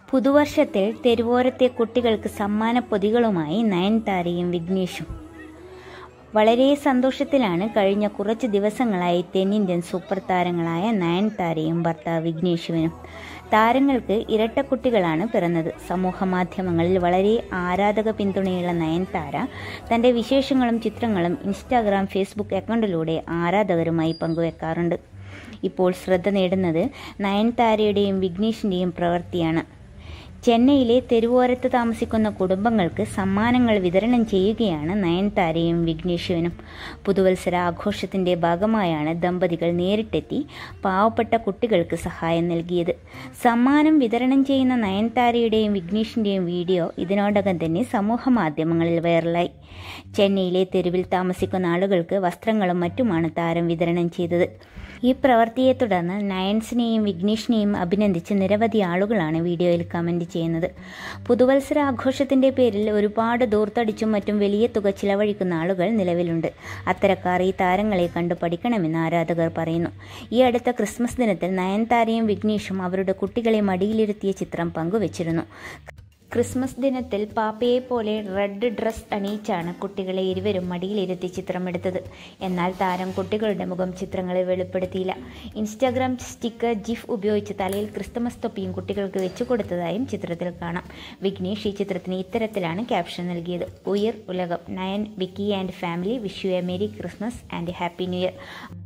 പുതുവർഷത്തിൽ തെരുവോരത്തെ കുട്ടികൾക്ക് സമ്മാന പൊതികളുമായി നയൻതാരയും വിഘ്നേഷും വളരെ സന്തോഷത്തിലാണ് കഴിഞ്ഞ കുറച്ച് ദിവസങ്ങളായി തെന്നിന്ത്യൻ സൂപ്പർ താരങ്ങളായ നയൻതാരയും ഭർത്താവ് വിഘ്നേഷുവിനും താരങ്ങൾക്ക് ഇരട്ടക്കുട്ടികളാണ് പിറന്നത് സമൂഹ മാധ്യമങ്ങളിൽ വളരെ ആരാധക പിന്തുണയുള്ള നയൻതാര തൻ്റെ വിശേഷങ്ങളും ചിത്രങ്ങളും ഇൻസ്റ്റാഗ്രാം ഫേസ്ബുക്ക് അക്കൗണ്ടിലൂടെ ആരാധകരുമായി പങ്കുവെക്കാറുണ്ട് ഇപ്പോൾ ശ്രദ്ധ നേടുന്നത് നയൻതാരയുടെയും വിഘ്നേഷിൻ്റെയും പ്രവൃത്തിയാണ് ചെന്നൈയിലെ തെരുവോരത്ത് താമസിക്കുന്ന കുടുംബങ്ങൾക്ക് സമ്മാനങ്ങൾ വിതരണം ചെയ്യുകയാണ് നയൻതാരയും വിഘ്നേഷുവിനും പുതുവത്സര ആഘോഷത്തിന്റെ ഭാഗമായാണ് ദമ്പതികൾ നേരിട്ടെത്തി പാവപ്പെട്ട കുട്ടികൾക്ക് സഹായം നൽകിയത് സമ്മാനം വിതരണം ചെയ്യുന്ന നയൻതാരയുടെയും വിഘ്നേഷിന്റെയും വീഡിയോ ഇതിനോടകം തന്നെ സമൂഹ മാധ്യമങ്ങളിൽ വൈറലായി ചെന്നൈയിലെ തെരുവിൽ താമസിക്കുന്ന ആളുകൾക്ക് വസ്ത്രങ്ങളും മറ്റുമാണ് താരം വിതരണം ചെയ്തത് ഈ പ്രവൃത്തിയെ തുടർന്ന് നയൻസിനെയും വിഘ്നേഷിനെയും അഭിനന്ദിച്ച് നിരവധി ആളുകളാണ് വീഡിയോയിൽ കമന്റ് ചെയ്യുന്നത് പുതുവത്സര ആഘോഷത്തിന്റെ പേരിൽ ഒരുപാട് ദൂർത്തടിച്ചും മറ്റും വലിയ തുക ചിലവഴിക്കുന്ന ആളുകൾ നിലവിലുണ്ട് അത്തരക്കാർ ഈ താരങ്ങളെ കണ്ടു പഠിക്കണമെന്ന് ആരാധകർ പറയുന്നു ഈ അടുത്ത ക്രിസ്മസ് ദിനത്തിൽ നയൻതാരയും വിഘ്നേഷും അവരുടെ കുട്ടികളെ മടിയിലിരുത്തിയ ചിത്രം പങ്കുവച്ചിരുന്നു ക്രിസ്മസ് ദിനത്തിൽ പാപ്പയെ പോലെ റെഡ് ഡ്രസ് അണിയിച്ചാണ് കുട്ടികളെ ഇരുവരും മടിയിലിരുത്തി ചിത്രമെടുത്തത് എന്നാൽ താരം കുട്ടികളുടെ മുഖം ചിത്രങ്ങളിൽ വെളിപ്പെടുത്തിയില്ല ഇൻസ്റ്റാഗ്രാം സ്റ്റിക്കർ ജിഫ് ഉപയോഗിച്ച് തലയിൽ ക്രിസ്തുമസ് തൊപ്പിയും കുട്ടികൾക്ക് വെച്ചു കൊടുത്തതായും ചിത്രത്തിൽ കാണാം വിഘ്നേഷ് ഈ ചിത്രത്തിന് ഇത്തരത്തിലാണ് ക്യാപ്ഷൻ നൽകിയത് Uyir Ulagam Nayan Vicky and family wish you a merry Christmas and happy new year